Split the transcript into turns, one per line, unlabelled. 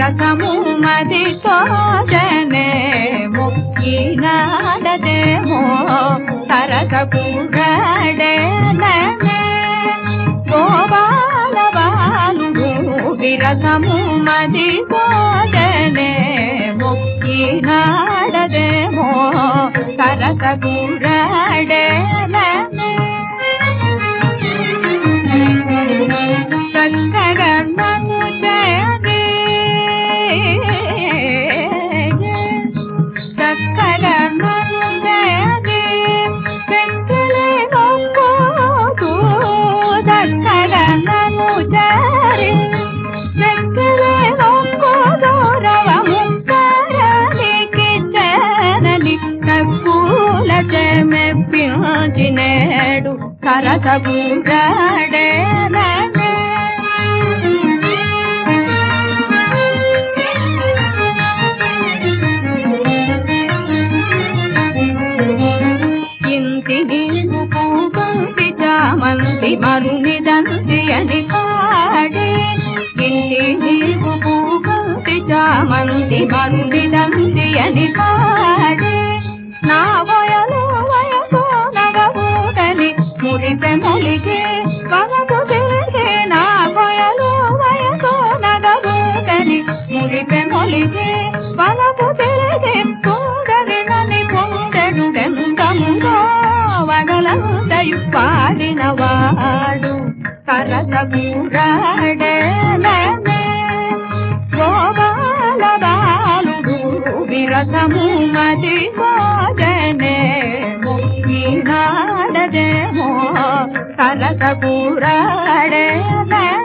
విరసము మది తోచనే ముక్కినాడదేమో సరస కూడడేనే గోపాల బాలుడు విరసము మది తోచనే ముక్కినాడదేమో సరస కూడడేనే చక్కగా నన్ను చేయని చక్కగా నన్ను చేయని పెంచలే గొప్పదు చక్కగా నన్ను చేరి పెంచలే గొప్పదు రవము కరలికి చేరని కక్కుల చెమెప్పించినేడు సరస ఇంటి నీవు పూబంతి చామంతి మరుని దంతి అని పాడే ఇంటి నీవు పూబంతి చామంతి మరుని దంతి అని పాడే నా వయలు వయసు నగబూటని మురిపె మొలిగే వనకు తిరిగే నా వయలు వయసు నగబూటని మురిపె మొలిగే వనకు తిరిగే పొంగరి నని పొంగడు గంగముగా వగలందయు పాడినవాడు కరస కూరాడేనే గోపాల బాలుడు విరసము మది భోజనే ముక్కినాడదేమో కరస కూరాడేనే